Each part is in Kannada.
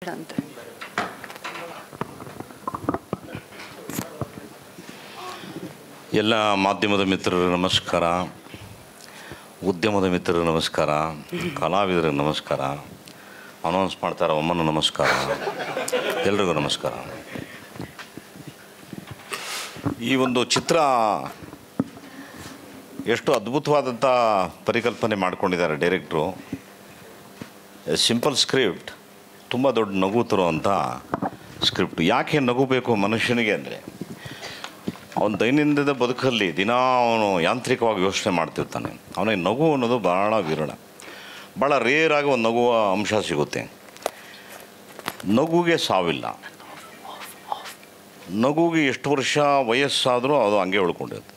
ಅಂತ ಎಲ್ಲ ಮಾಧ್ಯಮದ ಮಿತ್ರರು ನಮಸ್ಕಾರ ಉದ್ಯಮದ ಮಿತ್ರರು ನಮಸ್ಕಾರ ಕಲಾವಿದರಿಗೆ ನಮಸ್ಕಾರ ಅನೌನ್ಸ್ ಮಾಡ್ತಾರೆ ಒಮ್ಮನ ನಮಸ್ಕಾರ ಎಲ್ರಿಗೂ ನಮಸ್ಕಾರ ಈ ಒಂದು ಚಿತ್ರ ಎಷ್ಟು ಅದ್ಭುತವಾದಂಥ ಪರಿಕಲ್ಪನೆ ಮಾಡ್ಕೊಂಡಿದ್ದಾರೆ ಡೈರೆಕ್ಟ್ರು ಸಿಂಪಲ್ ಸ್ಕ್ರಿಪ್ಟ್ ತುಂಬ ದೊಡ್ಡ ನಗು ತರುವಂಥ ಸ್ಕ್ರಿಪ್ಟ್ ಯಾಕೆ ನಗು ಬೇಕು ಮನುಷ್ಯನಿಗೆ ಅಂದರೆ ಅವನ ದೈನಂದಿನ ಬದುಕಲ್ಲಿ ದಿನ ಅವನು ಯಾಂತ್ರಿಕವಾಗಿ ಯೋಚನೆ ಮಾಡ್ತಿರ್ತಾನೆ ಅವನಿಗೆ ನಗು ಅನ್ನೋದು ಭಾಳ ವಿರಳ ಭಾಳ ರೇರಾಗಿ ಒಂದು ನಗುವ ಅಂಶ ಸಿಗುತ್ತೆ ನಗುಗೆ ಸಾವಿಲ್ಲ ನಗುಗೆ ಎಷ್ಟು ವರ್ಷ ವಯಸ್ಸಾದರೂ ಅದು ಹಂಗೆ ಉಳ್ಕೊಂಡಿರುತ್ತೆ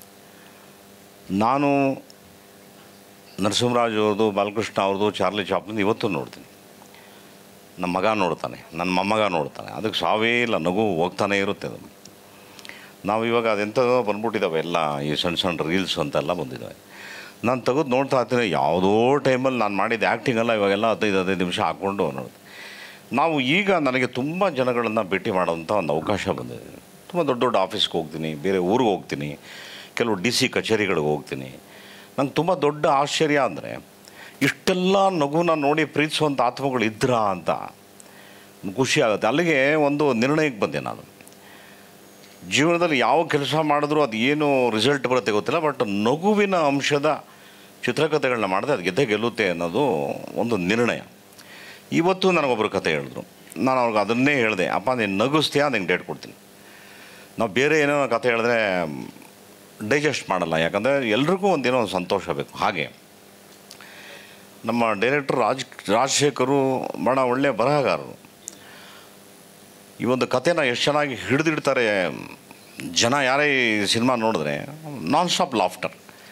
ನಾನು ನರಸಿಂಹರಾಜ್ ಅವ್ರದ್ದು ಬಾಲಕೃಷ್ಣ ಅವ್ರದ್ದು ಚಾರ್ಲಿ ಚಾಪ್ಲಿನ್ ಇವತ್ತು ನೋಡ್ತೀನಿ ನಮ್ಮ ಮಗ ನೋಡ್ತಾನೆ ನನ್ನ ಮೊಮ್ಮಗ ನೋಡ್ತಾನೆ ಅದಕ್ಕೆ ಸಾವೇ ಇಲ್ಲ ನಗು ಹೋಗ್ತಾನೆ ಇರುತ್ತೆ ಅದು ನಾವು ಇವಾಗ ಅದೆಂಥದೋ ಬಂದ್ಬಿಟ್ಟಿದ್ದಾವೆ ಎಲ್ಲ ಈ ಸಣ್ಣ ಸಣ್ಣ ರೀಲ್ಸ್ ಅಂತೆಲ್ಲ ಬಂದಿದ್ದಾವೆ ನಾನು ತೆಗೆದು ನೋಡ್ತಾ ಇರ್ತೀನಿ ಯಾವುದೋ ಟೈಮಲ್ಲಿ ನಾನು ಮಾಡಿದ ಆ್ಯಕ್ಟಿಂಗ್ ಎಲ್ಲ ಇವಾಗೆಲ್ಲ ಹದಿನೈದು ಹದಿನೈದು ನಿಮಿಷ ಹಾಕ್ಕೊಂಡು ನೋಡೋದು ನಾವು ಈಗ ನನಗೆ ತುಂಬ ಜನಗಳನ್ನು ಭೇಟಿ ಮಾಡೋಂಥ ಒಂದು ಅವಕಾಶ ಬಂದಿದೆ ತುಂಬ ದೊಡ್ಡ ದೊಡ್ಡ ಆಫೀಸ್ಗೆ ಹೋಗ್ತೀನಿ ಬೇರೆ ಊರಿಗೆ ಹೋಗ್ತೀನಿ ಕೆಲವು ಡಿ ಸಿ ಕಚೇರಿಗಳಿಗೆ ಹೋಗ್ತೀನಿ ನಂಗೆ ತುಂಬ ದೊಡ್ಡ ಆಶ್ಚರ್ಯ ಅಂದರೆ ಇಷ್ಟೆಲ್ಲ ನಗುನ ನೋಡಿ ಪ್ರೀತಿಸುವಂಥ ಆತ್ಮಗಳು ಇದ್ರಾ ಅಂತ ಖುಷಿ ಆಗುತ್ತೆ ಅಲ್ಲಿಗೆ ಒಂದು ನಿರ್ಣಯಕ್ಕೆ ಬಂದೆ ನಾನು ಜೀವನದಲ್ಲಿ ಯಾವ ಕೆಲಸ ಮಾಡಿದ್ರೂ ಅದು ಏನು ರಿಸಲ್ಟ್ ಬರುತ್ತೆ ಗೊತ್ತಿಲ್ಲ ಬಟ್ ನಗುವಿನ ಅಂಶದ ಚಿತ್ರಕಥೆಗಳನ್ನ ಮಾಡಿದ್ರೆ ಅದು ಗೆದ್ದೇ ಗೆಲ್ಲುತ್ತೆ ಅನ್ನೋದು ಒಂದು ನಿರ್ಣಯ ಇವತ್ತು ನನಗೊಬ್ಬರು ಕತೆ ಹೇಳಿದ್ರು ನಾನು ಅವ್ರಿಗೆ ಅದನ್ನೇ ಹೇಳಿದೆ ಅಪ್ಪ ನೀನು ನಗಿಸ್ತೀಯಾ ನಿಂಗೆ ಡೇಟ್ ಕೊಡ್ತೀನಿ ನಾವು ಬೇರೆ ಏನೋ ಕತೆ ಹೇಳಿದ್ರೆ ಡೈಜೆಸ್ಟ್ ಮಾಡಲ್ಲ ಯಾಕಂದರೆ ಎಲ್ರಿಗೂ ಒಂದೇನೋ ಒಂದು ಸಂತೋಷ ಬೇಕು ಹಾಗೆ ನಮ್ಮ ಡೈರೆಕ್ಟರ್ ರಾಜ್ ರಾಜಶೇಖರು ಭಾಳ ಒಳ್ಳೆಯ ಬರಹಗಾರರು ಈ ಒಂದು ಕಥೆನ ಎಷ್ಟು ಚೆನ್ನಾಗಿ ಹಿಡಿದಿಡ್ತಾರೆ ಜನ ಯಾರೇ ಈ ಸಿನಿಮಾ ನೋಡಿದ್ರೆ ನಾನ್ ಸ್ಟಾಪ್ ಲಾಫ್ಟರ್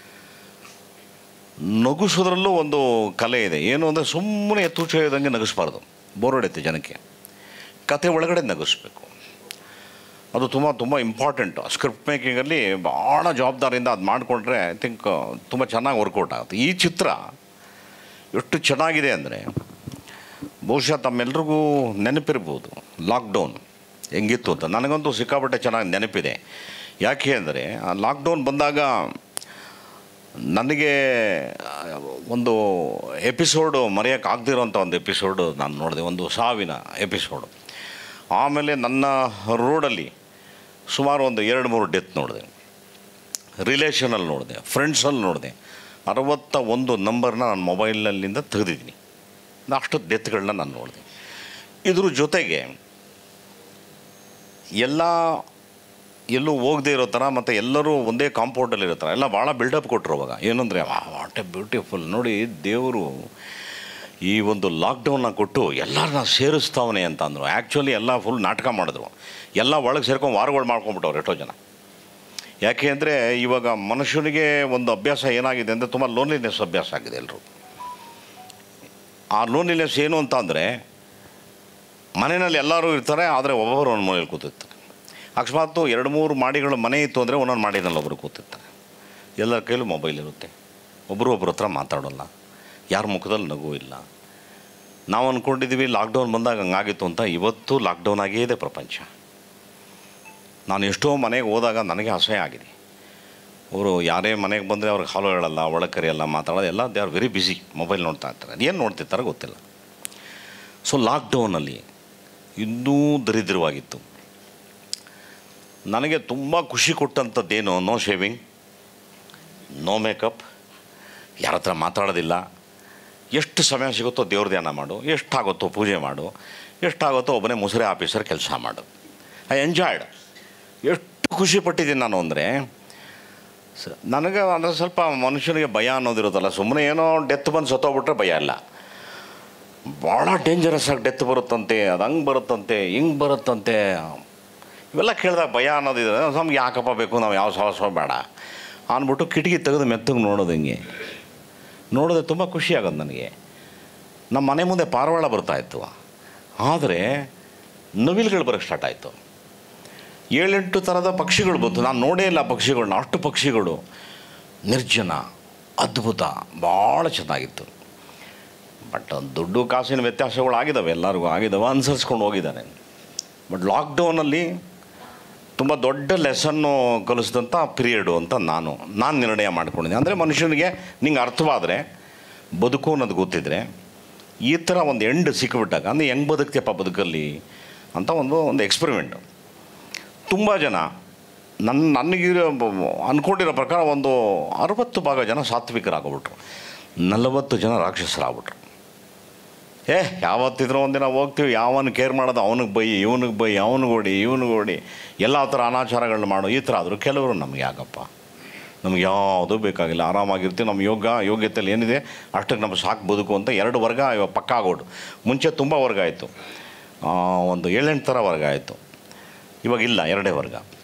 ನಗಿಸೋದ್ರಲ್ಲೂ ಒಂದು ಕಲೆ ಇದೆ ಏನು ಅಂದರೆ ಸುಮ್ಮನೆ ಎತ್ತುಚ ಇದ್ದಂಗೆ ನಗಿಸ್ಬಾರ್ದು ಬೋರ್ ಹೊಡೆಯುತ್ತೆ ಜನಕ್ಕೆ ಕತೆ ಒಳಗಡೆ ನಗಿಸ್ಬೇಕು ಅದು ತುಂಬ ತುಂಬ ಇಂಪಾರ್ಟೆಂಟು ಸ್ಕ್ರಿಪ್ಟ್ ಮೇಕಿಂಗಲ್ಲಿ ಭಾಳ ಜವಾಬ್ದಾರಿಯಿಂದ ಅದು ಮಾಡಿಕೊಂಡ್ರೆ ಐ ಥಿಂಕ್ ತುಂಬ ಚೆನ್ನಾಗಿ ವರ್ಕೌಟ್ ಆಗುತ್ತೆ ಈ ಚಿತ್ರ ಎಷ್ಟು ಚೆನ್ನಾಗಿದೆ ಅಂದರೆ ಬಹುಶಃ ತಮ್ಮೆಲ್ರಿಗೂ ನೆನಪಿರ್ಬೋದು ಲಾಕ್ಡೌನ್ ಹೆಂಗಿತ್ತು ಅಂತ ನನಗಂತೂ ಸಿಕ್ಕಾಪಟ್ಟೆ ಚೆನ್ನಾಗಿ ನೆನಪಿದೆ ಯಾಕೆ ಅಂದರೆ ಆ ಲಾಕ್ಡೌನ್ ಬಂದಾಗ ನನಗೆ ಒಂದು ಎಪಿಸೋಡು ಮರೆಯೋಕೆ ಆಗದಿರೋಂಥ ಒಂದು ಎಪಿಸೋಡು ನಾನು ನೋಡಿದೆ ಒಂದು ಸಾವಿನ ಎಪಿಸೋಡು ಆಮೇಲೆ ನನ್ನ ರೋಡಲ್ಲಿ ಸುಮಾರು ಒಂದು ಎರಡು ಮೂರು ಡೆತ್ ನೋಡಿದೆ ರಿಲೇಷನಲ್ಲಿ ನೋಡಿದೆ ಫ್ರೆಂಡ್ಸಲ್ಲಿ ನೋಡಿದೆ ಅರವತ್ತ ಒಂದು ನಂಬರ್ನ ನಾನು ಮೊಬೈಲ್ನಲ್ಲಿಂದ ತೆಗೆದಿದ್ದೀನಿ ಅಷ್ಟು ಡೆತ್ಗಳನ್ನ ನಾನು ನೋಡಿದೆ ಇದ್ರ ಜೊತೆಗೆ ಎಲ್ಲ ಎಲ್ಲೂ ಹೋಗದೆ ಇರೋ ಥರ ಮತ್ತು ಎಲ್ಲರೂ ಒಂದೇ ಕಾಂಪೌಂಡಲ್ಲಿ ಇರೋ ಥರ ಎಲ್ಲ ಭಾಳ ಬಿಲ್ಡಪ್ ಕೊಟ್ಟರು ಅವಾಗ ಏನಂದರೆ ವಾಟ್ ಎ ಬ್ಯೂಟಿಫುಲ್ ನೋಡಿ ದೇವರು ಈ ಒಂದು ಲಾಕ್ಡೌನ್ನ ಕೊಟ್ಟು ಎಲ್ಲರನ್ನ ಸೇರಿಸ್ತಾವನೆ ಅಂತ ಅಂದರು ಆ್ಯಕ್ಚುಲಿ ಎಲ್ಲ ಫುಲ್ ನಾಟಕ ಮಾಡಿದ್ರು ಎಲ್ಲ ಒಳಗೆ ಸೇರ್ಕೊಂಡು ವಾರಗಳು ಮಾಡ್ಕೊಂಬಿಟ್ಟವ್ರು ಎಷ್ಟೋ ಜನ ಯಾಕೆ ಅಂದರೆ ಇವಾಗ ಮನುಷ್ಯನಿಗೆ ಒಂದು ಅಭ್ಯಾಸ ಏನಾಗಿದೆ ಅಂದರೆ ತುಂಬ ಲೋನ್ಲಿನೆಸ್ ಅಭ್ಯಾಸ ಆಗಿದೆ ಎಲ್ಲರೂ ಆ ಲೋನ್ಲಿನೆಸ್ ಏನು ಅಂತ ಅಂದರೆ ಮನೆಯಲ್ಲಿ ಎಲ್ಲರೂ ಇರ್ತಾರೆ ಆದರೆ ಒಬ್ಬೊಬ್ಬರು ಒಂದು ಮನೇಲಿ ಕೂತಿರ್ತಾರೆ ಅಕಸ್ಮಾತ್ ಎರಡು ಮೂರು ಮಾಡಿಗಳು ಮನೆ ಇತ್ತು ಅಂದರೆ ಒಂದೊಂದು ಮಾಡಿನಲ್ಲಿ ಒಬ್ಬರು ಕೂತಿರ್ತಾರೆ ಎಲ್ಲರ ಕೈಲೂ ಮೊಬೈಲ್ ಇರುತ್ತೆ ಒಬ್ಬರು ಒಬ್ಬರ ಹತ್ರ ಮಾತಾಡೋಲ್ಲ ಯಾರ ಮುಖದಲ್ಲಿ ನಗು ಇಲ್ಲ ನಾವು ಅಂದ್ಕೊಂಡಿದ್ದೀವಿ ಲಾಕ್ಡೌನ್ ಬಂದಾಗ ಹಂಗಾಗಿತ್ತು ಅಂತ ಇವತ್ತು ಲಾಕ್ಡೌನ್ ಆಗೇ ಇದೆ ಪ್ರಪಂಚ ನಾನು ಎಷ್ಟೋ ಮನೆಗೆ ಹೋದಾಗ ನನಗೆ ಅಸಹ್ಯ ಆಗಿದೆ ಅವರು ಯಾರೇ ಮನೆಗೆ ಬಂದರೆ ಅವ್ರಿಗೆ ಹಾಲು ಹೇಳಲ್ಲ ಒಳಗೆ ಕರೆಯಲ್ಲ ಮಾತಾಡೋದು ಎಲ್ಲ they are very busy mobile ನೋಡ್ತಾ ಇರ್ತಾರೆ ಅದೇನು ನೋಡ್ತಿರ್ತಾರೆ ಗೊತ್ತಿಲ್ಲ ಸೊ ಲಾಕ್ಡೌನಲ್ಲಿ ಇನ್ನೂ ದರಿದ್ರವಾಗಿತ್ತು ನನಗೆ ತುಂಬ ಖುಷಿ ಕೊಟ್ಟಂಥದ್ದೇನು ನೋ ಶೇವಿಂಗ್ ನೋ ಮೇಕಪ್ ಯಾರ ಹತ್ರ ಮಾತಾಡೋದಿಲ್ಲ ಎಷ್ಟು ಸಮಯ ಸಿಗುತ್ತೋ ದೇವ್ರ ಧ್ಯಾನ ಮಾಡು ಎಷ್ಟಾಗುತ್ತೋ ಪೂಜೆ ಮಾಡು ಎಷ್ಟಾಗುತ್ತೋ ಒಬ್ಬನೇ ಮುಸುರೆ ಆಫೀಸರ್ ಕೆಲಸ ಮಾಡು ಐ ಎಂಜಾಯ್ಡ್ ಎಷ್ಟು ಖುಷಿ ಪಟ್ಟಿದ್ದೀನಿ ನಾನು ಅಂದರೆ ಸ ನನಗೆ ಅಂದರೆ ಸ್ವಲ್ಪ ಮನುಷ್ಯನಿಗೆ ಭಯ ಅನ್ನೋದಿರುತ್ತಲ್ಲ ಸುಮ್ಮನೆ ಏನೋ ಡೆತ್ ಬಂದು ಸತ್ತೋಗ್ಬಿಟ್ರೆ ಭಯ ಇಲ್ಲ ಭಾಳ ಡೇಂಜರಸ್ ಆಗಿ ಡೆತ್ ಬರುತ್ತಂತೆ ಅದು ಹಂಗೆ ಬರುತ್ತಂತೆ ಹಿಂಗೆ ಬರುತ್ತಂತೆ ಇವೆಲ್ಲ ಕೇಳಿದಾಗ ಭಯ ಅನ್ನೋದಿದೆ ನಮ್ಗೆ ಯಾಕಪ್ಪ ಬೇಕು ನಾವು ಯಾವ ಸಾಹಸ ಬೇಡ ಅಂದ್ಬಿಟ್ಟು ಕಿಟಕಿ ತೆಗೆದು ಮೆತ್ತಗೆ ನೋಡೋದು ಹಿಂಗೆ ನೋಡಿದ್ರೆ ತುಂಬ ಖುಷಿ ಆಗೋದು ನನಗೆ ನಮ್ಮ ಮನೆ ಮುಂದೆ ಪಾರಿವಾಳ ಬರ್ತಾಯಿತ್ತು ಆದರೆ ನವಿಲುಗಳು ಬರೋಕ್ಕೆ ಸ್ಟಾರ್ಟ್ ಆಯಿತು ಏಳೆಂಟು ಥರದ ಪಕ್ಷಿಗಳು ಬಂತು ನಾನು ನೋಡೇ ಇಲ್ಲ ಪಕ್ಷಿಗಳನ್ನ ಅಷ್ಟು ಪಕ್ಷಿಗಳು ನಿರ್ಜನ ಅದ್ಭುತ ಭಾಳ ಚೆನ್ನಾಗಿತ್ತು ಬಟ್ ದುಡ್ಡು ಕಾಸಿನ ವ್ಯತ್ಯಾಸಗಳು ಆಗಿದ್ದಾವೆ ಎಲ್ಲರಿಗೂ ಆಗಿದ್ದಾವೆ ಅನುಸರಿಸ್ಕೊಂಡು ಹೋಗಿದ್ದಾರೆ ಬಟ್ ಲಾಕ್ಡೌನಲ್ಲಿ ತುಂಬ ದೊಡ್ಡ ಲೆಸನ್ನು ಕಲಿಸಿದಂಥ ಪೀರಿಯಡು ಅಂತ ನಾನು ನಾನು ನಿರ್ಣಯ ಮಾಡ್ಕೊಂಡಿದ್ದೆ ಅಂದರೆ ಮನುಷ್ಯನಿಗೆ ನಿಂಗೆ ಅರ್ಥವಾದರೆ ಬದುಕು ಅನ್ನೋದು ಗೊತ್ತಿದ್ರೆ ಈ ಥರ ಒಂದು ಎಂಡ್ ಸಿಕ್ಕಿಬಿಟ್ಟಾಗ ಅಂದರೆ ಹೆಂಗೆ ಬದುಕ್ತಿಯಪ್ಪ ಬದುಕಲ್ಲಿ ಅಂತ ಒಂದು ಒಂದು ಎಕ್ಸ್ಪೆರಿಮೆಂಟು ತುಂಬ ಜನ ನನ್ನ ನನಗಿರೋ ಅಂದ್ಕೊಂಡಿರೋ ಪ್ರಕಾರ ಒಂದು ಅರವತ್ತು ಭಾಗ ಜನ ಸಾತ್ವಿಕರಾಗ್ಬಿಟ್ರು ನಲವತ್ತು ಜನ ರಾಕ್ಷಸರಾಗ್ಬಿಟ್ರು ಏ ಯಾವತ್ತಿದ್ರೂ ಒಂದಿನ ಹೋಗ್ತೀವಿ ಯಾವನು ಕೇರ್ ಮಾಡೋದು ಅವನಿಗೆ ಬೈ ಇವನಿಗೆ ಬೈ ಅವನಿಗೆ ಹೊಡಿ ಇವನಿಗೆ ಹೊಡಿ ಎಲ್ಲ ಥರ ಅನಾಚಾರಗಳನ್ನ ಮಾಡು ಈ ಥರ ಆದರೂ ಕೆಲವರು ನಮ್ಗೆ ಯಾಕಪ್ಪ ನಮ್ಗೆ ಯಾವುದೂ ಬೇಕಾಗಿಲ್ಲ ಆರಾಮಾಗಿರ್ತೀವಿ ನಮ್ಮ ಯೋಗ ಯೋಗ್ಯತೆಯಲ್ಲಿ ಏನಿದೆ ಅಷ್ಟಕ್ಕೆ ನಮ್ಗೆ ಸಾಕು ಬದುಕು ಅಂತ ಎರಡು ವರ್ಗ ಇವಾಗ ಪಕ್ಕ ಆಗೋಡು ಮುಂಚೆ ತುಂಬ ವರ್ಗ ಆಯಿತು ಒಂದು ಏಳೆಂಟು ಥರ ವರ್ಗ ಆಯಿತು ಇವಾಗ ಇಲ್ಲ ಎರಡೇ ವರ್ಗ